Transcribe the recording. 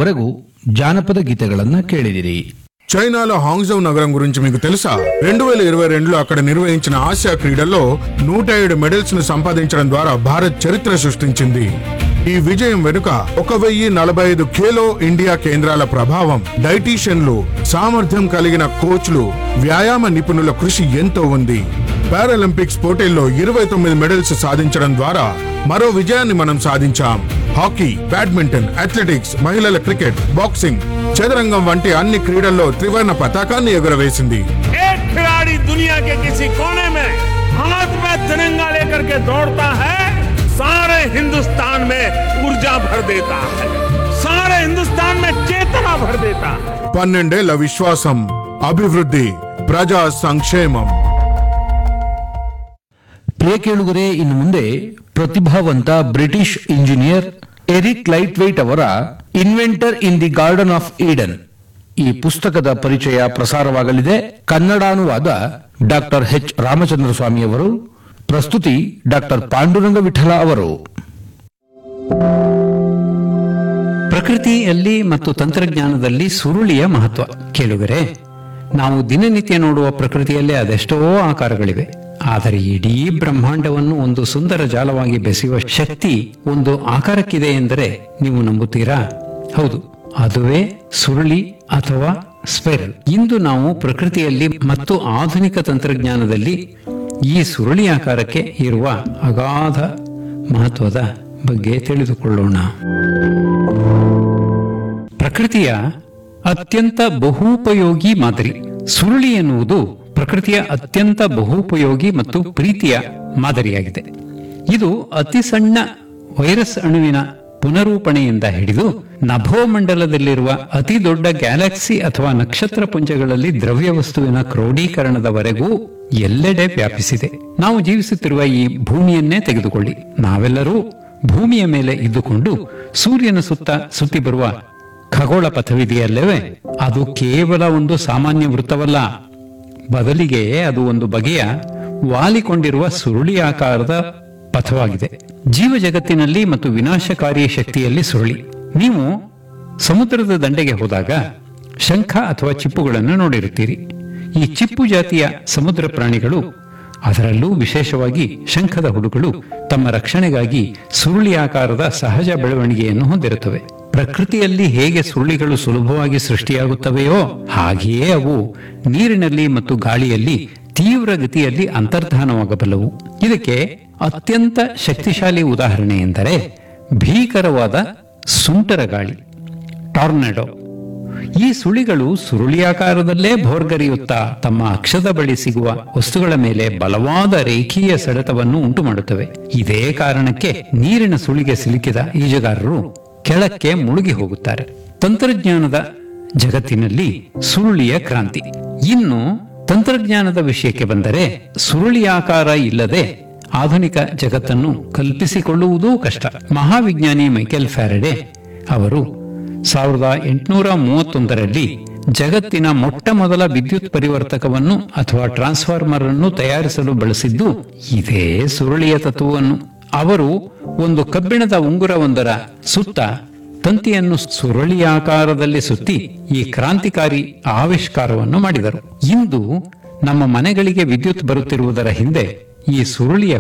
ಇದುವರೆಗೂ జానపద గీతಗಳನ್ನ ಕೇಳಿದಿರಿ చైనాలో హాంగ్జౌ నగరం గురించి మీకు తెలుసా రెండు వేల ఇరవై రెండులో అక్కడ నిర్వహించిన ఆసియా క్రీడల్లో నూట ఏడు మెడల్స్ ను సంపాదించడం ద్వారా భారత్ చరిత్ర సృష్టించింది ఈ విజయం వెనుక ఒక వెయ్యి నలభై ఐదు ఖేలో ఇండియా కేంద్రాల ప్రభావం డైటీషియన్లు సామర్థ్యం కలిగిన కోచ్లు వ్యాయామ నిపుణుల కృషి ఎంతో ఉంది పారాలింపిక్స్ పోటీల్లో ఇరవై తొమ్మిది మెడల్స్ సాధించడం ద్వారా మరో విజయాన్ని మనం సాధించాం హాకీ బ్యాడ్మింటన్ అథ్లెటిక్స్ మహిళల క్రికెట్ బాక్సింగ్ చదరంగం వంటి అన్ని క్రీడల్లో త్రివర్ణ పతాకాన్ని ఎగురవేసింది एक खिलाड़ी दुनिया के किसी कोने में हाथ में तिरंगा लेकर के दौड़ता है सारे हिंदुस्तान में ऊर्जा भर देता है सारे हिंदुस्तान में चेतना भर देता है పన్నెండేళ్ల విశ్వాసం అభివృద్ధి ప్రజా సంక్షేమం ಪ್ರಿಯ ಕೇಳುಗರೆ ಇನ್ನು ಮುಂದೆ ಪ್ರತಿಭಾವಂತ British engineer Eric Laithwaite ಅವರ inventor in the Garden of Eden ಈ ಪುಸ್ತಕದ ಪರಿಚಯ ಪ್ರಸಾರವಾಗಲಿದೆ ಕನ್ನಡಾನುವಾದ ಡಾಕ್ಟರ್ ಎಚ್ ರಾಮಚಂದ್ರ ಸ್ವಾಮಿ ಅವರು ಪ್ರಸ್ತುತಿ ಡಾಕ್ಟರ್ ಪಾಂಡುರಂಗ ವಿಠಲ ಅವರು ಪ್ರಕೃತಿಯಲ್ಲಿ ಮತ್ತು ತಂತ್ರಜ್ಞಾನದಲ್ಲಿ ಸುರುಳಿಯ ಮಹತ್ವ ಕೇಳುಗರೆ ನಾವು ದಿನನಿತ್ಯ ನೋಡುವ ಪ್ರಕೃತಿಯಲ್ಲೇ ಅದೆಷ್ಟೋ ಆಕಾರಗಳಿವೆ ಆದರೆ ಇಡೀ ಬ್ರಹ್ಮಾಂಡವನ್ನು ಒಂದು ಸುಂದರ ಜಾಲವಾಗಿ ಬೆಸೆಯುವ ಶಕ್ತಿ ಒಂದು ಆಕಾರಕ್ಕಿದೆ ಎಂದರೆ ನೀವು ನಂಬುತ್ತೀರಾ ಹೌದು ಅದುವೇ ಸುರುಳಿ ಅಥವಾ ಸ್ಪೆರಲ್ ಇಂದು ನಾವು ಪ್ರಕೃತಿಯಲ್ಲಿ ಮತ್ತು ಆಧುನಿಕ ತಂತ್ರಜ್ಞಾನದಲ್ಲಿ ಈ ಸುರುಳಿ ಆಕಾರಕ್ಕೆ ಇರುವ ಅಗಾಧ ಮಹತ್ವದ ಬಗ್ಗೆ ತಿಳಿದುಕೊಳ್ಳೋಣ ಪ್ರಕೃತಿಯ ಅತ್ಯಂತ ಬಹುಪಯೋಗಿ ಮಾದರಿ ಸುರುಳಿ ಎನ್ನುವುದು ಪ್ರಕೃತಿಯ ಅತ್ಯಂತ ಬಹುಪಯೋಗಿ ಮತ್ತು ಪ್ರೀತಿಯ ಮಾದರಿಯಾಗಿದೆ ಇದು ಅತಿ ಸಣ್ಣ ವೈರಸ್ ಅಣುವಿನ ಪುನರೂಪಣೆಯಿಂದ ಹಿಡಿದು ನಭೋಮಂಡಲದಲ್ಲಿರುವ ಅತಿ ದೊಡ್ಡ ಗ್ಯಾಲಕ್ಸಿ ಅಥವಾ ನಕ್ಷತ್ರ ಪುಂಜಗಳಲ್ಲಿ ದ್ರವ್ಯ ವಸ್ತುವಿನ ಕ್ರೋಢೀಕರಣದವರೆಗೂ ಎಲ್ಲೆಡೆ ವ್ಯಾಪಿಸಿದೆ ನಾವು ಜೀವಿಸುತ್ತಿರುವ ಈ ಭೂಮಿಯನ್ನೇ ತೆಗೆದುಕೊಳ್ಳಿ ನಾವೆಲ್ಲರೂ ಭೂಮಿಯ ಮೇಲೆ ಇದ್ದುಕೊಂಡು ಸೂರ್ಯನ ಸುತ್ತ ಸುತ್ತಿ ಬರುವ ಖಗೋಳ ಪಥವಿದೆಯಲ್ಲವೇ ಅದು ಕೇವಲ ಒಂದು ಸಾಮಾನ್ಯ ವೃತ್ತವಲ್ಲ ಬದಲಿಗೆ ಅದು ಒಂದು ಬಗೆಯ ವಾಲಿಕೊಂಡಿರುವ ಸುರುಳಿ ಆಕಾರದ ಪಥವಾಗಿದೆ ಜೀವ ಜಗತ್ತಿನಲ್ಲಿ ಮತ್ತು ವಿನಾಶಕಾರಿ ಶಕ್ತಿಯಲ್ಲಿ ಸುರುಳಿ ನೀವು ಸಮುದ್ರದ ದಂಡೆಗೆ ಹೋದಾಗ ಶಂಖ ಅಥವಾ ಚಿಪ್ಪುಗಳನ್ನು ನೋಡಿರುತ್ತೀರಿ ಈ ಚಿಪ್ಪು ಜಾತಿಯ ಸಮುದ್ರ ಪ್ರಾಣಿಗಳು ಅದರಲ್ಲೂ ವಿಶೇಷವಾಗಿ ಶಂಖದ ಹುಳುಗಳು ತಮ್ಮ ರಕ್ಷಣೆಗಾಗಿ ಸುರುಳಿ ಆಕಾರದ ಸಹಜ ಬೆಳವಣಿಗೆಯನ್ನು ಹೊಂದಿರುತ್ತವೆ ಪ್ರಕೃತಿಯಲ್ಲಿ ಹೇಗೆ ಸುರುಳಿಗಳು ಸುಲಭವಾಗಿ ಸೃಷ್ಟಿಯಾಗುತ್ತವೆಯೋ ಹಾಗೆಯೇ ಅವು ನೀರಿನಲ್ಲಿ ಮತ್ತು ಗಾಳಿಯಲ್ಲಿ ತೀವ್ರ ಗತಿಯಲ್ಲಿ ಅಂತರ್ಧಾನವಾಗಬಲ್ಲವು ಇದಕ್ಕೆ ಅತ್ಯಂತ ಶಕ್ತಿಶಾಲಿ ಉದಾಹರಣೆ ಎಂದರೆ ಭೀಕರವಾದ ಸುಂಟರ ಗಾಳಿ ಟಾರ್ನೆಡೋ ಈ ಸುಳಿಗಳು ಸುರುಳಿಯಾಕಾರದಲ್ಲೇ ಭೋರ್ಗರೆಯುತ್ತಾ ತಮ್ಮ ಅಕ್ಷದ ಬಳಿ ಸಿಗುವ ವಸ್ತುಗಳ ಮೇಲೆ ಬಲವಾದ ರೇಖೀಯ ಸೆಳೆತವನ್ನು ಉಂಟು ಮಾಡುತ್ತವೆ ಇದೇ ಕಾರಣಕ್ಕೆ ನೀರಿನ ಸುಳಿಗೆ ಸಿಲುಕಿದ ಈಜುಗಾರರು ಕೆಳಕ್ಕೆ ಮುಳುಗಿ ಹೋಗುತ್ತಾರೆ ತಂತ್ರಜ್ಞಾನದ ಜಗತ್ತಿನಲ್ಲಿ ಸುರುಳಿಯ ಕ್ರಾಂತಿ ಇನ್ನು ತಂತ್ರಜ್ಞಾನದ ವಿಷಯಕ್ಕೆ ಬಂದರೆ ಸುರುಳಿಯಾಕಾರ ಇಲ್ಲದೆ ಆಧುನಿಕ ಜಗತ್ತನ್ನು ಕಲ್ಪಿಸಿಕೊಳ್ಳುವುದೂ ಕಷ್ಟ ಮಹಾವಿಜ್ಞಾನಿ ಮೈಕೆಲ್ ಫ್ಯಾರಡೆ ಅವರು ಸಾವಿರದ ಎಂಟುನೂರ ಮೂವತ್ತೊಂದರಲ್ಲಿ ಜಗತ್ತಿನ ಮೊಟ್ಟ ಮೊದಲ ವಿದ್ಯುತ್ ಪರಿವರ್ತಕವನ್ನು ಅಥವಾ ಟ್ರಾನ್ಸ್ಫಾರ್ಮರ್ ಅನ್ನು ತಯಾರಿಸಲು ಬಳಸಿದ್ದು ಇದೇ ಸುರುಳಿಯ ತತ್ವವನ್ನು ಅವರು ಒಂದು ಕಬ್ಬಿಣದ ಉಂಗುರವೊಂದರ ಸುತ್ತ ತಂತಿಯನ್ನು ಸುರುಳಿಯಾಕಾರದಲ್ಲಿ ಸುತ್ತಿ ಈ ಕ್ರಾಂತಿಕಾರಿ ಆವಿಷ್ಕಾರವನ್ನು ಮಾಡಿದರು ಇಂದು ನಮ್ಮ ಮನೆಗಳಿಗೆ ವಿದ್ಯುತ್ ಬರುತ್ತಿರುವುದರ ಹಿಂದೆ ಈ ಸುರುಳಿಯ